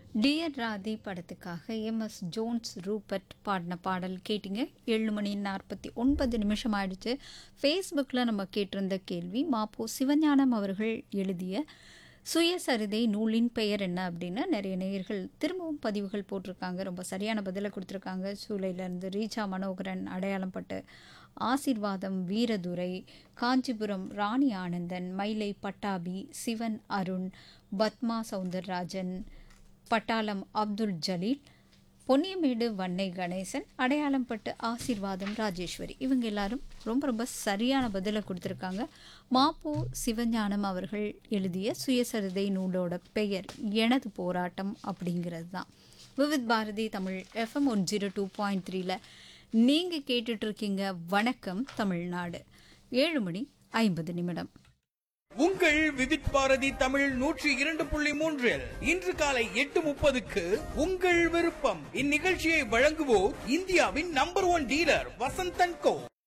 dear ராதி படத்துக்காக MS Jones Rupert பாடின பாடல் கேட்டிங்க ஏழு மணி நாற்பத்தி ஒன்பது நிமிஷம் ஆயிடுச்சு ஃபேஸ்புக்கில் நம்ம கேட்டிருந்த கேள்வி மாப்போ சிவஞானம் அவர்கள் எழுதிய சுயசரிதை நூலின் பெயர் என்ன அப்படின்னு நிறைய நேயர்கள் திரும்பவும் பதிவுகள் போட்டிருக்காங்க ரொம்ப சரியான பதிலை கொடுத்துருக்காங்க சூளையிலேருந்து ரீச்சா மனோகரன் அடையாளம் பட்டு ஆசிர்வாதம் வீரதுரை காஞ்சிபுரம் ராணி ஆனந்தன் மயிலை பட்டாபி சிவன் அருண் பத்மா சவுந்தரராஜன் பட்டாளம் அப்துல் ஜலீல் பொன்னியமேடு வன்னை கணேசன் அடையாளம் பட்டு ஆசீர்வாதம் ராஜேஸ்வரி இவங்க எல்லாரும் ரொம்ப ரொம்ப சரியான பதிலை கொடுத்துருக்காங்க மாப்போ சிவஞானம் அவர்கள் எழுதிய சுயசரிதை நூலோட பெயர் எனது போராட்டம் அப்படிங்கிறது தான் Vividh Bharati Tamil FM one zero two point த்ரீல நீங்கள் கேட்டுட்ருக்கீங்க வணக்கம் தமிழ்நாடு ஏழு மணி ஐம்பது நிமிடம் உங்கள் விவித் பாரதி தமிழ் நூற்றி இரண்டு புள்ளி மூன்றில் இன்று காலை எட்டு முப்பதுக்கு உங்கள் விருப்பம் இந்நிகழ்ச்சியை வழங்குவோர் இந்தியாவின் நம்பர் ஒன் டீலர் வசந்தன் கோ